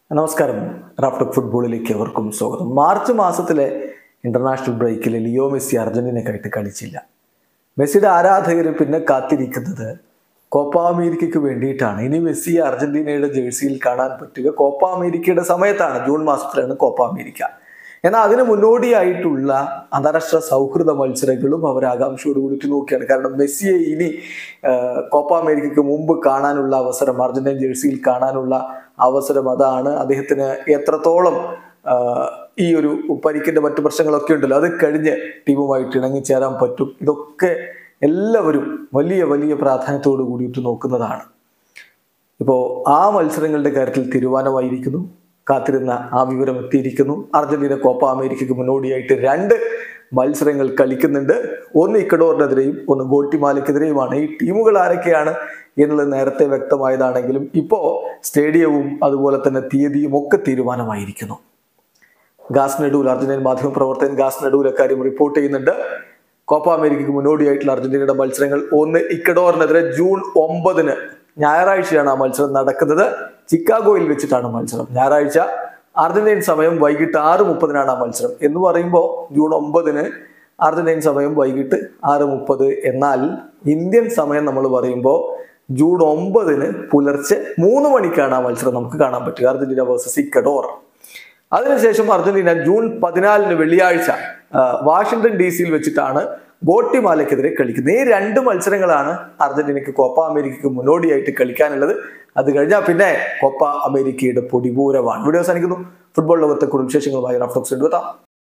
നമസ്കാരം റാഫ്റ്റോക്ക് ഫുട്ബോളിലേക്ക് അവർക്കും സ്വാഗതം മാർച്ച് മാസത്തിലെ ഇന്റർനാഷണൽ ബ്രേക്കിൽ ലിയോ മെസ്സി അർജന്റീനക്കായിട്ട് കളിച്ചില്ല മെസ്സിയുടെ ആരാധകർ പിന്നെ കാത്തിരിക്കുന്നത് കോപ്പ അമേരിക്കയ്ക്ക് വേണ്ടിയിട്ടാണ് ഇനി മെസ്സി അർജന്റീനയുടെ ജേഴ്സിയിൽ കാണാൻ പറ്റുക കോപ്പ അമേരിക്കയുടെ സമയത്താണ് ജൂൺ മാസത്തിലാണ് കോപ്പ അമേരിക്ക എന്നാൽ അതിന് മുന്നോടിയായിട്ടുള്ള അന്താരാഷ്ട്ര സൗഹൃദ മത്സരങ്ങളും അവർ ആകാംക്ഷയോട് കൂടിയിട്ട് നോക്കിയാണ് കാരണം മെസ്സിയെ ഇനി ആ, കോപ്പ അമേരിക്കയ്ക്ക് മുമ്പ് കാണാനുള്ള അവസരം അർജന്റീൻ ജേഴ്സിയിൽ കാണാനുള്ള അവസരം അതാണ് അദ്ദേഹത്തിന് എത്രത്തോളം ആ, ഈ ഒരു പരിക്കിന്റെ മറ്റു പ്രശ്നങ്ങളൊക്കെ ഉണ്ടല്ലോ അത് കഴിഞ്ഞ് ടീമുമായിട്ട് ഇണങ്ങിച്ചേരാൻ പറ്റും ഇതൊക്കെ എല്ലാവരും വലിയ വലിയ പ്രാധാന്യത്തോട് കൂടിയിട്ട് നോക്കുന്നതാണ് ഇപ്പോൾ ആ മത്സരങ്ങളുടെ കാര്യത്തിൽ തീരുമാനമായിരിക്കുന്നു കാത്തിരുന്ന ആ വിവരം എത്തിയിരിക്കുന്നു അർജന്റീന കോപ്പ അമേരിക്കയ്ക്ക് മുന്നോടിയായിട്ട് രണ്ട് മത്സരങ്ങൾ കളിക്കുന്നുണ്ട് ഒന്ന് ഇക്കഡോറിനെതിരെയും ഒന്ന് ഗോട്ടിമാലയ്ക്കെതിരെയുമാണ് ഈ ടീമുകൾ ആരൊക്കെയാണ് എന്നുള്ളത് നേരത്തെ വ്യക്തമായതാണെങ്കിലും ഇപ്പോൾ സ്റ്റേഡിയവും അതുപോലെ തന്നെ തീയതിയും ഒക്കെ തീരുമാനമായിരിക്കുന്നു ഗാസ് നെഡൂൽ അർജന്റീൻ മാധ്യമ പ്രവർത്തകൻ ഗാസ് നെഡൂൽ അക്കാര്യം റിപ്പോർട്ട് ചെയ്യുന്നുണ്ട് കോപ്പ അമേരിക്കയ്ക്ക് മുന്നോടിയായിട്ടുള്ള അർജന്റീനയുടെ മത്സരങ്ങൾ ഒന്ന് ഇക്കഡോറിനെതിരെ ജൂൺ ഒമ്പതിന് ഞായറാഴ്ചയാണ് ആ മത്സരം നടക്കുന്നത് ചിക്കാഗോയിൽ വെച്ചിട്ടാണ് മത്സരം ഞായറാഴ്ച അർജന്റീൻ സമയം വൈകിട്ട് ആറ് മുപ്പതിനാണ് ആ മത്സരം എന്ന് പറയുമ്പോൾ ജൂൺ ഒമ്പതിന് അർജന്റീൻ സമയം വൈകിട്ട് ആറ് മുപ്പത് എന്നാൽ ഇന്ത്യൻ സമയം നമ്മൾ പറയുമ്പോൾ ജൂൺ ഒമ്പതിന് പുലർച്ചെ മൂന്ന് മണിക്കാണ് ആ മത്സരം നമുക്ക് കാണാൻ പറ്റുക അർജന്റീന വേഴ്സസ് ഇക്കഡോർ അതിനുശേഷം അർജന്റീന ജൂൺ പതിനാലിന് വെള്ളിയാഴ്ച ആ, വാഷിംഗ്ടൺ ഡി സിയിൽ വെച്ചിട്ടാണ് ഗോട്ടിമാലയ്ക്കെതിരെ കളിക്കുന്നത് ഈ രണ്ട് മത്സരങ്ങളാണ് അർജന്റീനയ്ക്ക് കോപ്പ അമേരിക്കയ്ക്ക് മുന്നോടിയായിട്ട് കളിക്കാനുള്ളത് അത് കഴിഞ്ഞാൽ പിന്നെ കോപ്പ അമേരിക്കയുടെ പൊടിപൂരമാണ് വീഡിയോ അവസാനിക്കുന്നു ഫുട്ബോൾ ലോകത്തെ കുടുംബ വിശേഷങ്ങളുമായി റഫ്ലക്സ് എടുത്താം